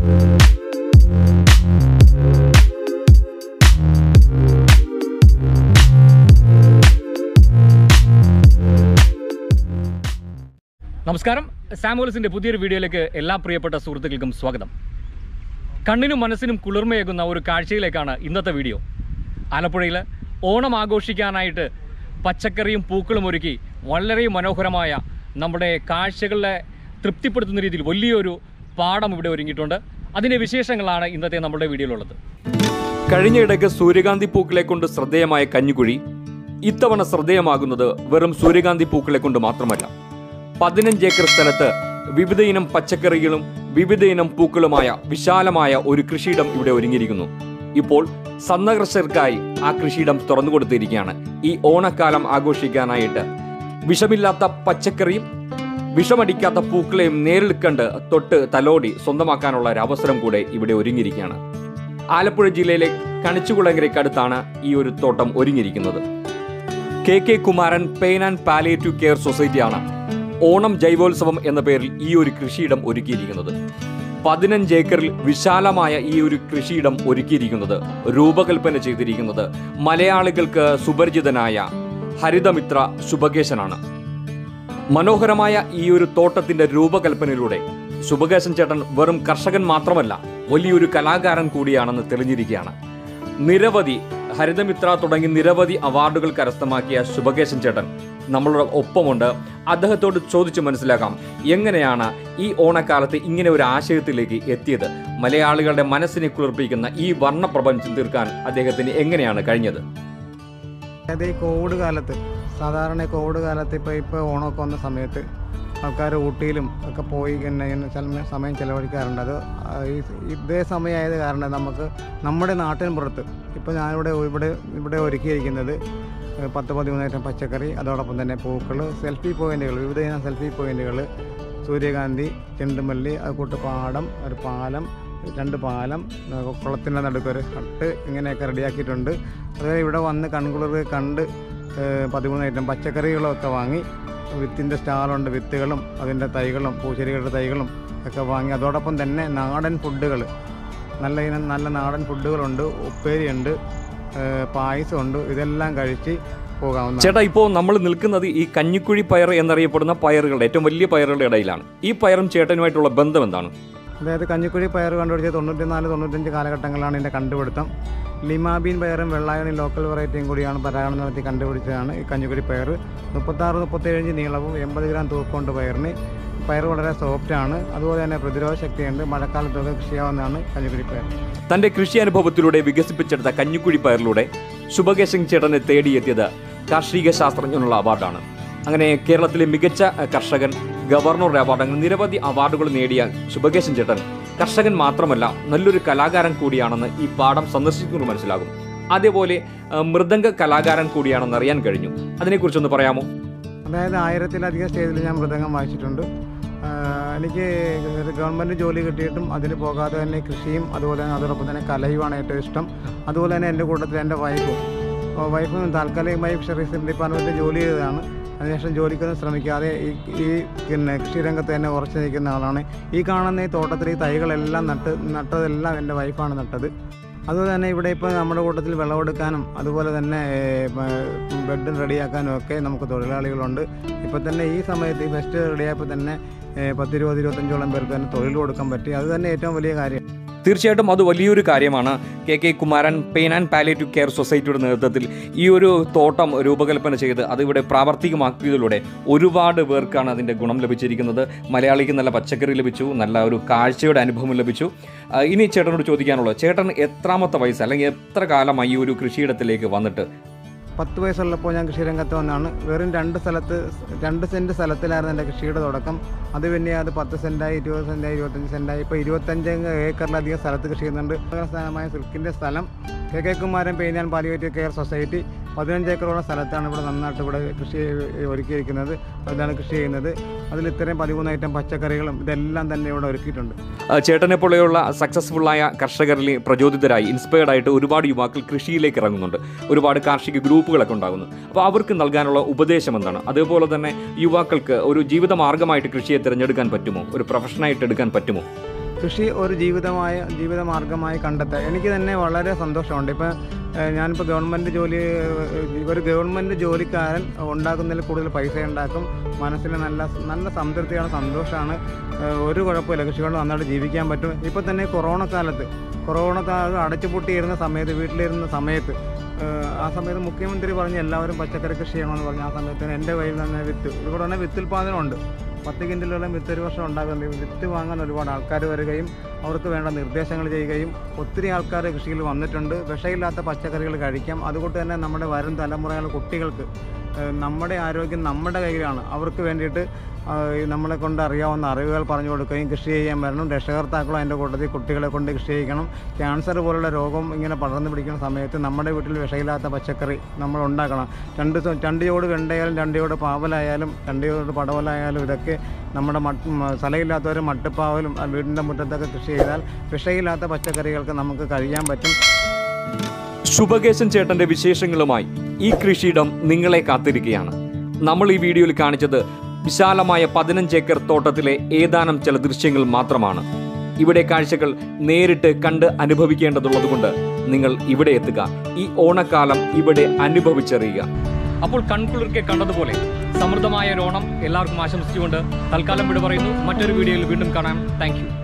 നമസ്കാരം സാമുവൽസിന്റെ പുതിയൊരു വീഡിയോയിലേക്ക് എല്ലാ പ്രിയപ്പെട്ട സുഹൃത്തുക്കൾക്കും സ്വാഗതം കണ്ണിനും മനസ്സിനും കുളിർമയേകുന്ന ഒരു കാഴ്ചയിലേക്കാണ് ഇന്നത്തെ വീഡിയോ ആലപ്പുഴയിൽ ഓണം ആഘോഷിക്കാനായിട്ട് പച്ചക്കറിയും പൂക്കളും ഒരുക്കി വളരെ മനോഹരമായ നമ്മുടെ കാഴ്ചകളെ തൃപ്തിപ്പെടുത്തുന്ന രീതിയിൽ വലിയൊരു പാടം ഇവിടെ ഒരുങ്ങിയിട്ടുണ്ട് അതിൻ്റെ വിശേഷങ്ങളാണ് ഇന്നത്തെ നമ്മുടെ വീഡിയോയിലുള്ളത് കഴിഞ്ഞയിടയ്ക്ക് സൂര്യകാന്തി പൂക്കളെ കൊണ്ട് ശ്രദ്ധേയമായ കഞ്ഞിക്കുഴി ഇത്തവണ ശ്രദ്ധേയമാകുന്നത് വെറും സൂര്യകാന്തി പൂക്കളെ കൊണ്ട് മാത്രമല്ല പതിനഞ്ച് ഏക്കർ സ്ഥലത്ത് വിവിധ ഇനം പച്ചക്കറികളും വിവിധ ഇനം പൂക്കളുമായ വിശാലമായ ഒരു കൃഷിയിടം ഇവിടെ ഒരുങ്ങിയിരിക്കുന്നു ഇപ്പോൾ സന്നകർഷകർക്കായി ആ കൃഷിയിടം തുറന്നു കൊടുത്തിരിക്കുകയാണ് ഈ ഓണക്കാലം ആഘോഷിക്കാനായിട്ട് വിഷമില്ലാത്ത പച്ചക്കറിയും വിഷമടിക്കാത്ത പൂക്കളെയും നേരിൽ കണ്ട് തൊട്ട് തലോടി സ്വന്തമാക്കാനുള്ള ഒരു അവസരം കൂടെ ഇവിടെ ഒരുങ്ങിയിരിക്കുകയാണ് ആലപ്പുഴ ജില്ലയിലെ കണിച്ചുകുളങ്ങരയ്ക്കടുത്താണ് ഈ ഒരു തോട്ടം ഒരുങ്ങിയിരിക്കുന്നത് K K Kumaran pain and palliative care സൊസൈറ്റിയാണ് ഓണം ജൈവോത്സവം എന്ന പേരിൽ ഈ ഒരു കൃഷിയിടം ഒരുക്കിയിരിക്കുന്നത് പതിനഞ്ച് ഏക്കറിൽ വിശാലമായ ഈ ഒരു കൃഷിയിടം ഒരുക്കിയിരിക്കുന്നത് രൂപകൽപ്പന ചെയ്തിരിക്കുന്നത് മലയാളികൾക്ക് സുപരിചിതനായ ഹരിതമിത്ര ശുഭകേശനാണ് മനോഹരമായ ഈ ഒരു തോട്ടത്തിന്റെ രൂപകൽപ്പനയിലൂടെ ശുഭകേശൻ ചേട്ടൻ വെറും കർഷകൻ മാത്രമല്ല വലിയൊരു കലാകാരൻ കൂടിയാണെന്ന് തെളിഞ്ഞിരിക്കുകയാണ് നിരവധി ഹരിതമിത്ര തുടങ്ങി നിരവധി അവാർഡുകൾ കരസ്ഥമാക്കിയ ശുഭകേശൻ ചേട്ടൻ നമ്മളുടെ ഒപ്പമുണ്ട് അദ്ദേഹത്തോട് ചോദിച്ചു മനസ്സിലാക്കാം എങ്ങനെയാണ് ഈ ഓണക്കാലത്ത് ഇങ്ങനെ ഒരു ആശയത്തിലേക്ക് എത്തിയത് മലയാളികളുടെ മനസ്സിനെ കുളിർപ്പിക്കുന്ന ഈ വർണ്ണപ്രപഞ്ചം തീർക്കാൻ അദ്ദേഹത്തിന് എങ്ങനെയാണ് കഴിഞ്ഞത് അതായത് ഈ കോവിഡ് കാലത്ത് സാധാരണ ഈ കോവിഡ് കാലത്ത് ഇപ്പോൾ ഇപ്പോൾ ഓണമൊക്കെ വന്ന സമയത്ത് ആൾക്കാർ ഊട്ടിയിലും ഒക്കെ പോയി ഇങ്ങനെ ഇങ്ങനെ ചില സമയം ചിലവഴിക്കാറുണ്ട് അത് ആ ഈ ഇതേ സമയമായത് കാരണം നമുക്ക് നമ്മുടെ നാട്ടിൻ പുറത്ത് ഇപ്പോൾ ഞാനിവിടെ ഇവിടെ ഇവിടെ ഒരുക്കിയിരിക്കുന്നത് പത്ത് പതിമൂന്നായിരം പച്ചക്കറി അതോടൊപ്പം തന്നെ പൂക്കൾ സെൽഫി പോയിന്റുകൾ വിവിധ ഇനം സെൽഫി പോയിന്റുകൾ സൂര്യകാന്തി ചെണ്ടുമല്ലി അത് കൂട്ട് പാടം ഒരു പാലം രണ്ട് പാലം ഏഹ് കുളത്തിൻ്റെ നടുക്കൊരു ഹട്ട് ഇങ്ങനെയൊക്കെ റെഡിയാക്കിയിട്ടുണ്ട് അതുപോലെ ഇവിടെ വന്ന് കൺകുളിർ കണ്ട് ഏഹ് പതിമൂന്ന് ഐറ്റം പച്ചക്കറികളൊക്കെ വാങ്ങി വിത്തിൻ്റെ സ്റ്റാളുണ്ട് വിത്തുകളും അതിൻ്റെ തൈകളും പൂച്ചെടികളുടെ തൈകളും ഒക്കെ വാങ്ങി അതോടൊപ്പം തന്നെ നാടൻ ഫുഡുകൾ നല്ല ഇനം നല്ല നാടൻ ഫുഡുകളുണ്ട് ഉപ്പേരിയുണ്ട് ഏഹ് പായസമുണ്ട് ഇതെല്ലാം കഴിച്ച് പോകാവുന്ന ചേട്ടാ ഇപ്പോൾ നമ്മൾ നിൽക്കുന്നത് ഈ കഞ്ഞിക്കുഴി പയർ എന്നറിയപ്പെടുന്ന പയറുകളുടെ ഏറ്റവും വലിയ പയറുകളുടെ ഇടയിലാണ് ഈ പയറും ചേട്ടനുമായിട്ടുള്ള ബന്ധം എന്താണ് അതായത് കഞ്ഞിക്കുഴി പയർ കണ്ടുപിടിച്ചത് തൊണ്ണൂറ്റിനാല് തൊണ്ണൂറ്റഞ്ച് കാലഘട്ടങ്ങളാണ് ഇതിൻ്റെ കണ്ടുപിടുത്തം ലിമാബീൻ പയറും വെള്ളായണി ലോക്കൽ വെറൈറ്റിയും കൂടിയാണ് പരാഗണം നടത്തി കണ്ടുപിടിച്ചതാണ് ഈ കഞ്ഞിക്കുഴി പയർ മുപ്പത്താറ് മുപ്പത്തേഴ് ഇഞ്ച് നീളവും എൺപത് ഗ്രാം തൂക്കമുണ്ട് പയറിന് പയർ വളരെ സോഫ്റ്റാണ് അതുപോലെ തന്നെ പ്രതിരോധ ശക്തിയുണ്ട് മഴക്കാലത്തൊക്കെ കൃഷിയാവുന്നതാണ് കഞ്ഞിക്കുഴി പയർ തന്റെ കൃഷി അനുഭവത്തിലൂടെ വികസിപ്പിച്ചെടുത്ത കഞ്ഞിക്കുഴി പയറിലൂടെ ശുഭകേശൻ ചേട്ടനെ തേടിയെത്തിയത് കാർഷിക ശാസ്ത്രജ്ഞനുള്ള അവാർഡാണ് അങ്ങനെ കേരളത്തിലെ മികച്ച അഹ്, കർഷകൻ ഗവർണറുടെ അവാർഡ് അങ്ങനെ നിരവധി അവാർഡുകൾ നേടിയ ശുഭകേശൻ ചേട്ടൻ കർഷകൻ മാത്രമല്ല നല്ലൊരു കലാകാരൻ കൂടിയാണെന്ന് ഈ പാഠം സന്ദർശിക്കുമ്പോൾ മനസ്സിലാകും അതേപോലെ അഹ്, മൃദംഗ കലാകാരൻ കൂടിയാണെന്ന് അറിയാൻ കഴിഞ്ഞു അതിനെക്കുറിച്ചൊന്ന് പറയാമോ അതായത് ആയിരത്തിലധികം സ്റ്റേജിൽ ഞാൻ മൃദംഗം വായിച്ചിട്ടുണ്ട് ആഹ് എനിക്ക് ഒരു ഗവൺമെൻറ് ജോലി കിട്ടിയിട്ടും അതിന് പോകാതെ തന്നെ കൃഷിയും അതുപോലെ തന്നെ അതോടൊപ്പം തന്നെ കലയുമാണ് ഏറ്റവും ഇഷ്ടം അതുപോലെ തന്നെ എൻ്റെ കൂട്ടത്തിൽ എൻ്റെ വൈഫും അപ്പോൾ വൈഫും താൽക്കാലികമായി ഫിഷറീസ് ഡിപ്പാർട്ട്മെൻറ്റിൽ ജോലി ചെയ്തതാണ് അതിനുശേഷം ജോലിക്കൊന്നും ശ്രമിക്കാതെ ഈ ഈ പിന്നെ കൃഷിരംഗത്ത് തന്നെ ഉറച്ചു നിൽക്കുന്ന ആളാണ് ഈ കാണുന്ന ഈ തോട്ടത്തിൽ ഈ തൈകളെല്ലാം നട്ട് നട്ടതെല്ലാം എൻ്റെ വൈഫാണ് നട്ടത് അതുപോലെ തന്നെ ഇവിടെ ഇപ്പോൾ നമ്മുടെ കൂട്ടത്തിൽ വിളവെടുക്കാനും അതുപോലെ തന്നെ ബെഡ് റെഡിയാക്കാനും ഒക്കെ നമുക്ക് തൊഴിലാളികളുണ്ട് ഇപ്പോൾ തന്നെ ഈ സമയത്ത് ഈ ബെസ്റ്റ് റെഡിയായപ്പോൾ തന്നെ ഏഹ്, പത്തിരുപത് ഇരുപത്തഞ്ചോളം പേർക്ക് തന്നെ തൊഴിൽ കൊടുക്കാൻ പറ്റി അത് തന്നെ ഏറ്റവും വലിയ കാര്യം തീർച്ചയായിട്ടും അത് വലിയൊരു കാര്യമാണ് K K Kumaran pain and palliative care സൊസൈറ്റിയുടെ നേതൃത്വത്തിൽ ഈ ഒരു തോട്ടം രൂപകൽപ്പന ചെയ്ത് അതിവിടെ പ്രാവർത്തികമാക്കിയതിലൂടെ ഒരുപാട് പേർക്കാണ് അതിൻ്റെ ഗുണം ലഭിച്ചിരിക്കുന്നത് മലയാളിക്ക് നല്ല പച്ചക്കറി ലഭിച്ചു നല്ല ഒരു കാഴ്ചയുടെ അനുഭവം ലഭിച്ചു ആ, ഇനി ചേട്ടനോട് ചോദിക്കാനുള്ളത് ചേട്ടൻ എത്രാമത്തെ വയസ്സ് അല്ലെങ്കിൽ എത്ര കാലമായി ഈ ഒരു കൃഷിയിടത്തിലേക്ക് വന്നിട്ട് പത്ത് വയസ്സുള്ളപ്പോൾ ഞാൻ കൃഷിരംഗത്ത് വന്നാണ് വെറും രണ്ട് സ്ഥലത്ത് രണ്ട് സെൻറ്റ് സ്ഥലത്തിലായിരുന്നു എൻ്റെ കൃഷിയുടെ തുടക്കം അത് പിന്നെ അത് പത്ത് സെൻറ്റായി ഇരുപത് സെൻറ്റായി ഇരുപത്തഞ്ച് സെൻറ്റായി ഇപ്പോൾ ഇരുപത്തഞ്ച് ഏക്കറിലധികം സ്ഥലത്ത് കൃഷി ചെയ്യുന്നുണ്ട് സ്ഥലമായ സിൽക്കിൻ്റെ സ്ഥലം K K Kumaran pain and palliative care society പതിനഞ്ച് ഏക്കറോളം സ്ഥലത്താണ് ഇവിടെ നന്നായിട്ട് ഇവിടെ കൃഷി ഒരുക്കിയിരിക്കുന്നത് അതിലാണ് കൃഷി ചെയ്യുന്നത് അതിൽ ഇത്രയും പതിമൂന്ന് ഐറ്റം പച്ചക്കറികളും ഇതെല്ലാം തന്നെ ഇവിടെ ഒരുക്കിയിട്ടുണ്ട് ആ, ചേട്ടനെ പോലെയുള്ള സക്സസ്ഫുള്ളായ കർഷകരിൽ പ്രചോദിതരായി ഇൻസ്പയർഡ് ആയിട്ട് ഒരുപാട് യുവാക്കൾ കൃഷിയിലേക്ക് ഇറങ്ങുന്നുണ്ട് ഒരുപാട് കാർഷിക ഗ്രൂപ്പുകളൊക്കെ ഉണ്ടാകുന്നു അപ്പോൾ അവർക്ക് നൽകാനുള്ള ഉപദേശം എന്താണ് അതേപോലെ തന്നെ യുവാക്കൾക്ക് ഒരു ജീവിത മാർഗമായിട്ട് കൃഷിയെ തിരഞ്ഞെടുക്കാൻ പറ്റുമോ ഒരു പ്രൊഫഷനായിട്ട് എടുക്കാൻ പറ്റുമോ കൃഷി ഒരു ജീവിതമായ ജീവിത മാർഗമായി കണ്ടെത്തുക എനിക്ക് തന്നെ വളരെ സന്തോഷമുണ്ട് ഇപ്പം ഏഹ്, ഞാനിപ്പോൾ ഗവൺമെൻറ് ജോലി ഏഹ്, ഒരു ഗവൺമെൻറ് ജോലിക്കാരൻ ഉണ്ടാക്കുന്നതിൽ കൂടുതൽ പൈസ ഉണ്ടാക്കും മനസ്സിൽ നല്ല നല്ല സംതൃപ്തിയാണ് സന്തോഷമാണ് ഏഹ്, ഒരു കുഴപ്പമില്ല കൃഷി കൊണ്ട് നന്നായിട്ട് ജീവിക്കാൻ പറ്റും ഇപ്പോൾ തന്നെ കൊറോണ കാലത്ത് കൊറോണ കാലത്ത് അടച്ചുപൂട്ടിയിരുന്ന സമയത്ത് വീട്ടിലിരുന്ന സമയത്ത് ഏഹ്, ആ സമയത്ത് മുഖ്യമന്ത്രി പറഞ്ഞ് എല്ലാവരും പച്ചക്കറി കൃഷി ചെയ്യണമെന്ന് പറഞ്ഞു ആ സമയത്ത് എൻ്റെ കയ്യിൽ തന്നെ വിത്ത് ഇവിടെ തന്നെ വിത്ത് ഉൽപ്പാദനമുണ്ട് പത്ത് കിൻഡിലോളം വിത്ത് ഒരു വർഷം ഉണ്ടാകുന്നുണ്ട് വിത്ത് വാങ്ങാൻ ഒരുപാട് ആൾക്കാർ വരികയും അവർക്ക് വേണ്ട നിർദ്ദേശങ്ങൾ ചെയ്യുകയും ഒത്തിരി ആൾക്കാർ കൃഷിയിൽ വന്നിട്ടുണ്ട് വിഷയില്ലാത്ത പച്ചക്കറികൾ കഴിക്കാം അതുകൊണ്ട് തന്നെ നമ്മുടെ വരും തലമുറയിലെ കുട്ടികൾക്ക് ഏഹ്, നമ്മുടെ ആരോഗ്യം നമ്മുടെ കയ്യിലാണ് അവർക്ക് വേണ്ടിയിട്ട് ആഹ്, ഈ നമ്മളെ കൊണ്ട് അറിയാവുന്ന അറിവുകൾ പറഞ്ഞു കൊടുക്കുകയും കൃഷി ചെയ്യാൻ വരണം രക്ഷകർത്താക്കളും അതിൻ്റെ കൂട്ടത്തിൽ കുട്ടികളെ കൊണ്ട് കൃഷി ചെയ്യിക്കണം ക്യാൻസർ പോലുള്ള രോഗം ഇങ്ങനെ പടർന്നു പിടിക്കുന്ന സമയത്ത് നമ്മുടെ വീട്ടിൽ വിഷയില്ലാത്ത പച്ചക്കറി നമ്മൾ ഉണ്ടാക്കണം രണ്ട് സ- രണ്ട് ചോട് വെണ്ടയായാലും രണ്ട് ചോട് പാവലായാലും രണ്ട് ചോട് പടവലായാലും ഇതൊക്കെ നമ്മുടെ മട്ട് മ- സ്ഥലമില്ലാത്തവർ മട്ടുപ്പാവലും ആ വീടിൻ്റെ മുറ്റത്തൊക്കെ കൃഷി ചെയ്താൽ വിഷയില്ലാത്ത പച്ചക്കറികൾക്ക് നമുക്ക് കഴിയാൻ പറ്റും ശുഭകേശൻ ചേട്ടന്റെ വിശേഷങ്ങളുമായി ഈ കൃഷിയിടം നിങ്ങളെ കാത്തിരിക്കുകയാണ് നമ്മൾ ഈ വീഡിയോയിൽ കാണിച്ചത് വിശാലമായ പതിനഞ്ച് ഏക്കർ തോട്ടത്തിലെ ഏതാനും ചില ദൃശ്യങ്ങൾ മാത്രമാണ് ഇവിടെ കാഴ്ചകൾ നേരിട്ട് കണ്ട് അനുഭവിക്കേണ്ടതുള്ളതുകൊണ്ട് നിങ്ങൾ ഇവിടെ എത്തുക ഈ ഓണക്കാലം ഇവിടെ അനുഭവിച്ചറിയുക അപ്പോൾ കൺകുളിർക്കെ കണ്ടതുപോലെ സമൃദ്ധമായ ഒരു ഓണം എല്ലാവർക്കും ആശംസിച്ചുകൊണ്ട് തൽക്കാലം വിട പറയുന്നു മറ്റൊരു വീഡിയോയിൽ വീണ്ടും കാണാം താങ്ക്